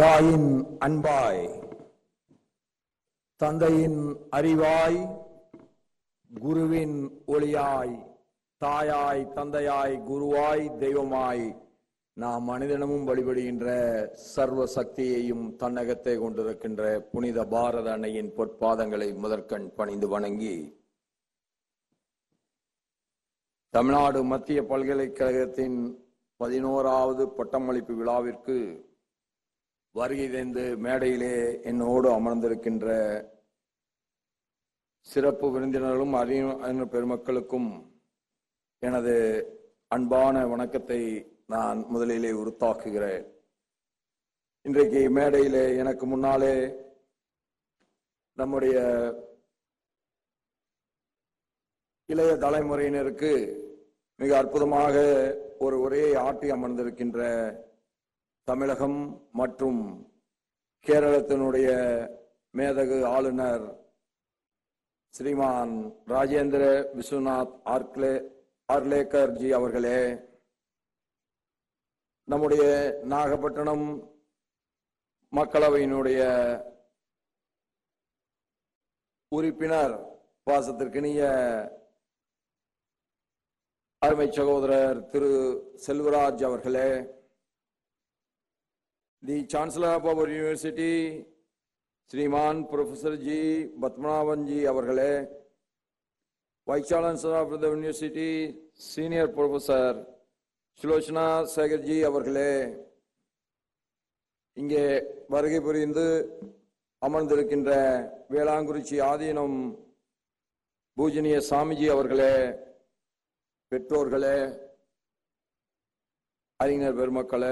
தாயின் அன்பாய் தந்தையின் அறிவாய் குருவின் ஒளியாய் தாயாய் தந்தையாய் குருவாய் தெய்வமாய் நாம் மனிதனமும் வழிபடுகின்ற சர்வ சக்தியையும் தன்னகத்தை கொண்டிருக்கின்ற புனித பாரத அன்னையின் பொற்பாதங்களை முதற்கண் பணிந்து வணங்கி தமிழ்நாடு மத்திய பல்கலைக்கழகத்தின் பதினோராவது பட்டமளிப்பு விழாவிற்கு வருகை தந்து மேடையிலே என்னோடு அமர்ந்திருக்கின்ற சிறப்பு விருந்தினர்களும் அறிஞர் பெருமக்களுக்கும் எனது அன்பான வணக்கத்தை நான் முதலிலே உருத்தாக்குகிறேன் இன்றைக்கு மேடையிலே எனக்கு முன்னாலே நம்முடைய இளைய தலைமுறையினருக்கு மிக அற்புதமாக ஒரு உரையை ஆட்டி அமர்ந்திருக்கின்ற தமிழகம் மற்றும் கேரளத்தினுடைய மேதகு ஆளுநர் ஸ்ரீமான் ராஜேந்திர விஸ்வநாத் ஆர்க்லே ஆர்லேக்கர் ஜி அவர்களே நம்முடைய நாகப்பட்டினம் மக்களவையினுடைய உறுப்பினர் பாசத்திற்கினிய அருமை சகோதரர் திரு செல்வராஜ் அவர்களே the chancellor of our university Shriman professor G Padmanabhan ji அவர்களே vice chancellor of the university senior professor Sulochana சேகர்ஜி அவர்களே இங்கே வருகை புரிந்து அமர்ந்திருக்கின்ற வேளாங்குறிச்சி ஆதீனம் பூஜனிய சாமிஜி அவர்களே பெற்றோர்களே அறிஞர் பெருமக்களே